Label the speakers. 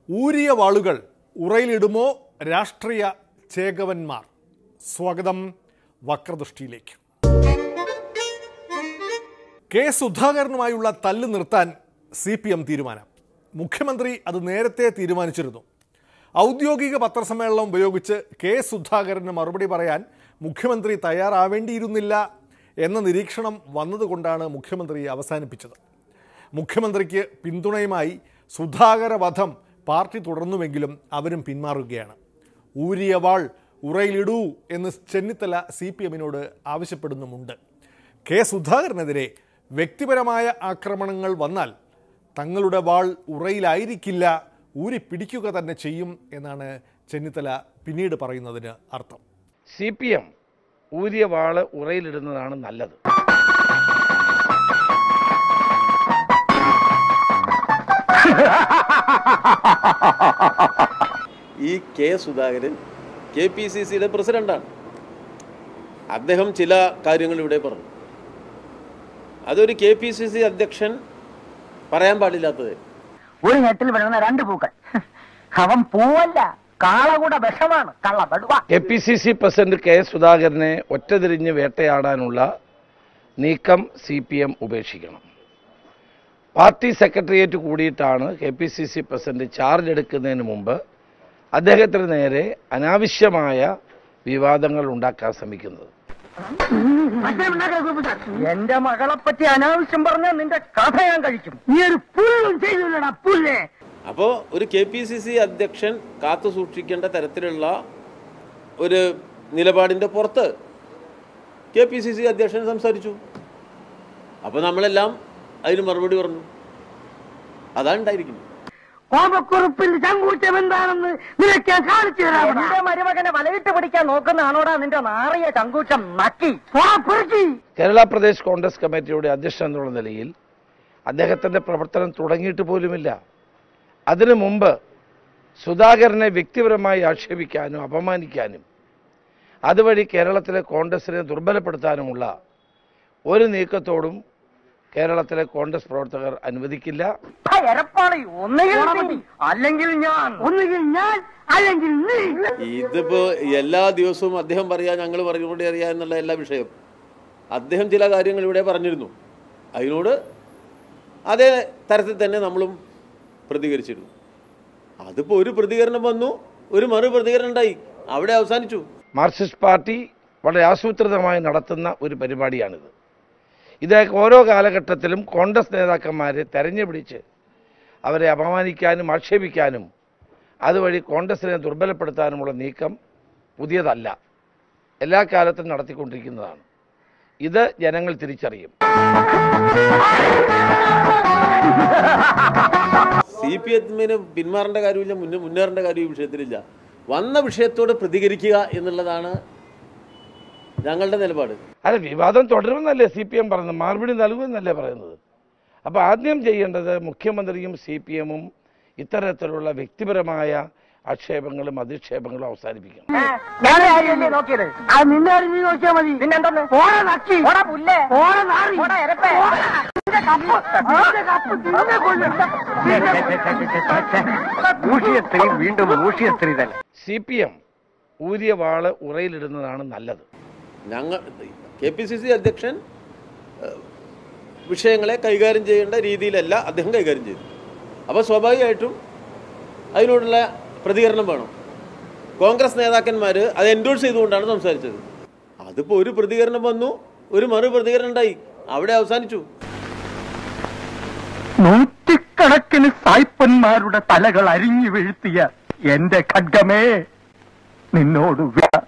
Speaker 1: ഊരിയ വാളുകൾ ഉറയിലിടുമോ രാഷ്ട്രീയ ചേകവന്മാർ സ്വാഗതം വക്രദൃഷ്ടിയിലേക്ക് കെ സുധാകരനുമായുള്ള തല്ല് നിർത്താൻ സി പി എം തീരുമാനം മുഖ്യമന്ത്രി അത് നേരത്തെ തീരുമാനിച്ചിരുന്നു ഔദ്യോഗിക പത്രസമ്മേളനം ഉപയോഗിച്ച് കെ സുധാകരന് മറുപടി പറയാൻ മുഖ്യമന്ത്രി തയ്യാറാവേണ്ടിയിരുന്നില്ല എന്ന നിരീക്ഷണം വന്നതുകൊണ്ടാണ് മുഖ്യമന്ത്രി അവസാനിപ്പിച്ചത് മുഖ്യമന്ത്രിക്ക് പിന്തുണയുമായി സുധാകര വധം പാർട്ടി തുടർന്നുവെങ്കിലും അവരും പിന്മാറുകയാണ് ഊരിയ വാൾ ഉറയിലിടൂ എന്ന് ചെന്നിത്തല സി പി എമ്മിനോട് ആവശ്യപ്പെടുന്നുമുണ്ട് കെ സുധാകരനെതിരെ വ്യക്തിപരമായ ആക്രമണങ്ങൾ വന്നാൽ തങ്ങളുടെ വാൾ ഉറയിലായിരിക്കില്ല ഊരി പിടിക്കുക തന്നെ ചെയ്യും എന്നാണ് ചെന്നിത്തല പിന്നീട് പറയുന്നതിന് അർത്ഥം
Speaker 2: സി പി എം ഊരിയ വാള് ഉറയിലിടുന്നതാണ് നല്ലത്
Speaker 3: ഈ K Sudhakaran K P C സിയുടെ പ്രസിഡന്റാണ് അദ്ദേഹം ചില കാര്യങ്ങൾ ഇവിടെ പറഞ്ഞു അതൊരു കെ പി സി സി അധ്യക്ഷൻ പറയാൻ പാടില്ലാത്തത്
Speaker 4: ഒരു ഞെട്ടിൽ വിഴുന്ന രണ്ട് പൂക്കൾ അവൻ പൂവല്ല കാളകൂട വിഷമാണ് കള്ള ബടുവ
Speaker 2: K P C C president K സുധാകരനെ ഒറ്റതിരിഞ്ഞ് വേട്ടയാടാനുള്ള നീക്കം സി പി എം ഉപേക്ഷിക്കണം പാർട്ടി സെക്രട്ടേറിയറ്റ് കൂടിയിട്ടാണ് K P C C president charge എടുക്കുന്നതിന് മുമ്പ് അദ്ദേഹത്തിന് നേരെ അനാവശ്യമായ വിവാദങ്ങൾ ഉണ്ടാക്കാൻ ശ്രമിക്കുന്നത്
Speaker 4: എന്റെ മകളെ പറ്റി അനാവശ്യം പറഞ്ഞ നിന്റെ കഥ ഞാൻ കഴിക്കും നീ ഒരു പുല്ലും ചെയ്തില്ലടാ പുല്ലേ
Speaker 3: അപ്പോൾ ഒരു കെ പി സി സി അധ്യക്ഷൻ കാത്തു സൂക്ഷിക്കേണ്ട തരത്തിലുള്ള ഒരു നിലപാടിൻ്റെ പുറത്ത് കെ പി സി സി അധ്യക്ഷൻ സംസാരിച്ചു അപ്പോൾ നമ്മളെല്ലാം അതിന് മറുപടി പറഞ്ഞു അതാണ് ഉണ്ടായിരിക്കുന്നത്
Speaker 4: കോപക്കുറുപ്പിന്റെ ചങ്കൂറ്റം എന്താണെന്ന് നിനക്ക് ഞാൻ കാണിച്ചു തരാം എന്റെ മരുമകനെ വലയിട്ട് പിടിക്കാൻ നോക്കുന്നതാണോടാ നിന്റെ നാറിയ ചങ്കൂറ്റം നക്കി
Speaker 2: കേരള പ്രദേശ് കോൺഗ്രസ് കമ്മിറ്റിയുടെ അധ്യക്ഷൻ എന്നുള്ള നിലയിൽ അദ്ദേഹത്തിൻ്റെ പ്രവർത്തനം തുടങ്ങിയിട്ട് പോലുമില്ല അതിനു മുമ്പ് സുധാകരനെ വ്യക്തിപരമായി ആക്ഷേപിക്കാനും അപമാനിക്കാനും അതുവഴി കേരളത്തിലെ കോൺഗ്രസിനെ ദുർബലപ്പെടുത്താനുമുള്ള ഒരു നീക്കത്തോടും കേരളത്തിലെ കോൺഗ്രസ് പ്രവർത്തകർ അനുവദിക്കില്ല
Speaker 4: എരപ്പാളി ഒന്നുകിൽ നീ, അല്ലെങ്കിൽ ഞാൻ ഒന്നുകിൽ ഞാൻ അല്ലെങ്കിൽ നീ
Speaker 3: ഇതിപ്പോ എല്ലാ ദിവസവും അദ്ദേഹം പറയാ ഞങ്ങൾ പറഞ്ഞുകൊണ്ട് അറിയാം എന്നുള്ള എല്ലാ വിഷയം അദ്ദേഹം ചില കാര്യങ്ങൾ ഇവിടെ പറഞ്ഞിരുന്നു അതിനോട് അതേ തരത്തിൽ തന്നെ നമ്മളും പ്രതികരിച്ചിരുന്നു അതിപ്പോൾ ഒരു പ്രതികരണം വന്നു ഒരു മറു പ്രതികരണം ഉണ്ടായി അവിടെ അവസാനിച്ചു
Speaker 2: മാർക്സിസ്റ്റ് പാർട്ടി വളരെ ആസൂത്രിതമായി നടത്തുന്ന ഒരു പരിപാടിയാണിത് ഇത് ഓരോ കാലഘട്ടത്തിലും കോൺഗ്രസ് നേതാക്കന്മാരെ തെരഞ്ഞുപിടിച്ച് അവരെ അപമാനിക്കാനും ആക്ഷേപിക്കാനും അതുവഴി കോൺഗ്രസിനെ ദുർബലപ്പെടുത്താനുമുള്ള നീക്കം പുതിയതല്ല എല്ലാ കാലത്തും നടത്തിക്കൊണ്ടിരിക്കുന്നതാണ് ഇത് ജനങ്ങൾ തിരിച്ചറിയും
Speaker 3: സി പി എമ്മിന് പിന്മാറേണ്ട കാര്യമില്ല മുന്നേ മുന്നേറേണ്ട കാര്യം ഈ വിഷയത്തിലില്ല വന്ന വിഷയത്തോട് പ്രതികരിക്കുക എന്നുള്ളതാണ് ഞങ്ങളുടെ നിലപാട്
Speaker 2: അല്ല വിവാദം തുടരുമെന്നല്ലേ സി പി എം പറയുന്നത് മറുപടി നൽകുമെന്നല്ലേ പറയുന്നത് അപ്പോൾ ആദ്യം ചെയ്യേണ്ടത് മുഖ്യമന്ത്രിയും സി പി എമ്മും ഇത്തരത്തിലുള്ള വ്യക്തിപരമായ ആക്ഷേപങ്ങളും അധിക്ഷേപങ്ങളും അവസാനിപ്പിക്കണം
Speaker 4: ഞാൻ കാര്യമല്ലേ നോക്കിയത് അത് നിന്നെ കാര്യം നീ നോക്കിയാ മതി പിന്നെന്താ ഓടെ നക്കി ഓടെ പുല്ലേ ഓടെ നാറി ഓടെ എരപ്പേ
Speaker 5: മൂഷിയസ്ത്രീ വീണ്ടും മൂഷിയസ്ത്രീ തന്നെ
Speaker 2: സി പി എം ഊരിയ വാള് ഉറയിലിടുന്നതാണ് നല്ലത്
Speaker 3: ഞങ്ങൾ കെ പി സി സി അധ്യക്ഷൻ ഏഹ്, വിഷയങ്ങളെ കൈകാര്യം ചെയ്യേണ്ട രീതിയിലല്ല അദ്ദേഹം കൈകാര്യം ചെയ്തു അപ്പോൾ സ്വാഭാവികമായിട്ടും അതിനോടുള്ള പ്രതികരണം വേണം കോൺഗ്രസ് നേതാക്കന്മാർ അത് എൻഡോഴ്സ് ചെയ്തുകൊണ്ടാണ് സംസാരിച്ചത് അതിപ്പോൾ ഒരു പ്രതികരണം വന്നു ഒരു മറു പ്രതികരണം ഉണ്ടായി അവിടെ അവസാനിച്ചു
Speaker 5: നൂറ്റിക്കണക്കിന് സായ്പന്മാരുടെ തലകൾ അരിഞ്ഞു വീഴ്ത്തിയ എന്റെ ഖഡ്ഗമേ നിന്നോട് വ്യ-